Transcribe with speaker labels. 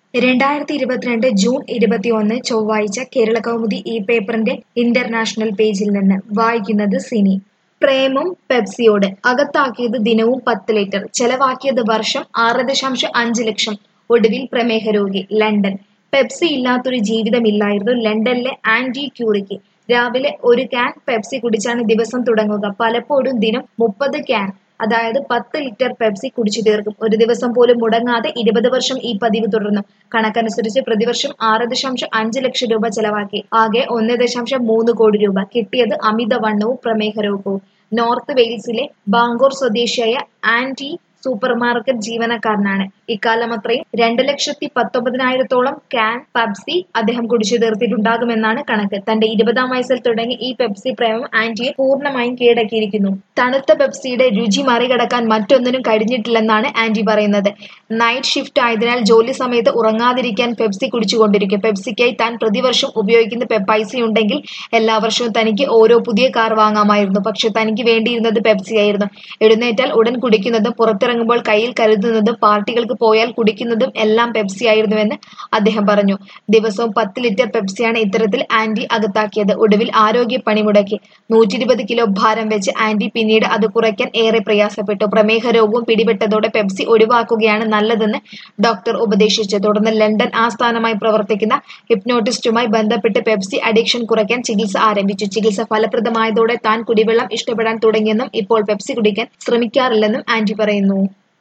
Speaker 1: രണ്ടായിരത്തി ഇരുപത്തിരണ്ട് ജൂൺ ഇരുപത്തിയൊന്ന് ചൊവ്വാഴ്ച കേരള കൗമുദി ഈ പേപ്പറിന്റെ ഇന്റർനാഷണൽ പേജിൽ നിന്ന് വായിക്കുന്നത് സിനി പ്രേമം പെപ്സിയോട് അകത്താക്കിയത് ദിനവും പത്ത് ലിറ്റർ ചെലവാക്കിയത് വർഷം ആറ് ദശാംശം അഞ്ച് ലക്ഷം ഒടുവിൽ പ്രമേഹ രോഗി ലണ്ടൻ പെപ്സി ഇല്ലാത്തൊരു ജീവിതമില്ലായിരുന്നു ലണ്ടനിലെ ആന്റി ക്യൂറിക്ക് രാവിലെ ഒരു ക്യാൻ പെപ്സി കുടിച്ചാണ് ദിവസം തുടങ്ങുക പലപ്പോഴും ദിനം മുപ്പത് ക്യാൻ അതായത് പത്ത് ലിറ്റർ പെപ്സി കുടിച്ചു തീർക്കും ഒരു ദിവസം പോലും മുടങ്ങാതെ ഇരുപത് വർഷം ഈ പതിവ് തുടർന്നു കണക്കനുസരിച്ച് പ്രതിവർഷം ആറ് ദശാംശം അഞ്ച് ലക്ഷം രൂപ ചെലവാക്കി ആകെ ഒന്ന് ദശാംശം മൂന്ന് കോടി രൂപ കിട്ടിയത് അമിതവണ്ണവും പ്രമേഹ രോഗവും നോർത്ത് വെയിൽസിലെ ബാങ്കോർ സ്വദേശിയായ ആന്റി സൂപ്പർ മാർക്കറ്റ് ജീവനക്കാരനാണ് ഇക്കാലം അത്രയും രണ്ട് ലക്ഷത്തി പത്തൊമ്പതിനായിരത്തോളം ക്യാൻ പെപ്സി അദ്ദേഹം കുടിച്ചു തീർത്തിട്ടുണ്ടാകുമെന്നാണ് കണക്ക് തന്റെ ഇരുപതാം വയസ്സിൽ തുടങ്ങി ഈ പെപ്സി പ്രേമം ആന്റിയെ പൂർണ്ണമായും കീഴടക്കിയിരിക്കുന്നു തണുത്ത പെപ്സിയുടെ രുചി മറികടക്കാൻ മറ്റൊന്നിനും കഴിഞ്ഞിട്ടില്ലെന്നാണ് ആന്റി പറയുന്നത് നൈറ്റ് ഷിഫ്റ്റ് ആയതിനാൽ ജോലി സമയത്ത് ഉറങ്ങാതിരിക്കാൻ പെപ്സി കുടിച്ചുകൊണ്ടിരിക്കും പെപ്സിക്കായി താൻ പ്രതിവർഷം ഉപയോഗിക്കുന്ന പെ- പൈസയുണ്ടെങ്കിൽ എല്ലാ വർഷവും തനിക്ക് ഓരോ പുതിയ കാർ വാങ്ങാമായിരുന്നു പക്ഷെ തനിക്ക് വേണ്ടിയിരുന്നത് പെപ്സിയായിരുന്നു എഴുന്നേറ്റാൽ ഉടൻ കുടിക്കുന്നതും പുറത്തിറങ്ങുമ്പോൾ കയ്യിൽ കരുതുന്നതും പാർട്ടികൾക്ക് പോയാൽ കുടിക്കുന്നതും എല്ലാം പെപ്സി ആയിരുന്നുവെന്ന് അദ്ദേഹം പറഞ്ഞു ദിവസവും പത്ത് ലിറ്റർ പെപ്സിയാണ് ഇത്തരത്തിൽ ആന്റി അകത്താക്കിയത് ഒടുവിൽ ആരോഗ്യ പണിമുടക്കി നൂറ്റി ഇരുപത് കിലോ ഭാരം വെച്ച് ആന്റി പിന്നീട് അത് കുറയ്ക്കാൻ ഏറെ പ്രയാസപ്പെട്ടു പ്രമേഹ രോഗവും പിടിപെട്ടതോടെ പെപ്സി ഒഴിവാക്കുകയാണ് നല്ലതെന്ന് ഡോക്ടർ ഉപദേശിച്ചു തുടർന്ന് ലണ്ടൻ ആസ്ഥാനമായി പ്രവർത്തിക്കുന്ന ഹിപ്നോട്ടിസ്റ്റുമായി ബന്ധപ്പെട്ട് പെപ്സി അഡിക്ഷൻ കുറയ്ക്കാൻ ചികിത്സ ആരംഭിച്ചു ചികിത്സ ഫലപ്രദമായതോടെ താൻ കുടിവെള്ളം ഇഷ്ടപ്പെടാൻ തുടങ്ങിയെന്നും ഇപ്പോൾ പെപ്സി കുടിക്കാൻ ശ്രമിക്കാറില്ലെന്നും ആന്റി പറയുന്നു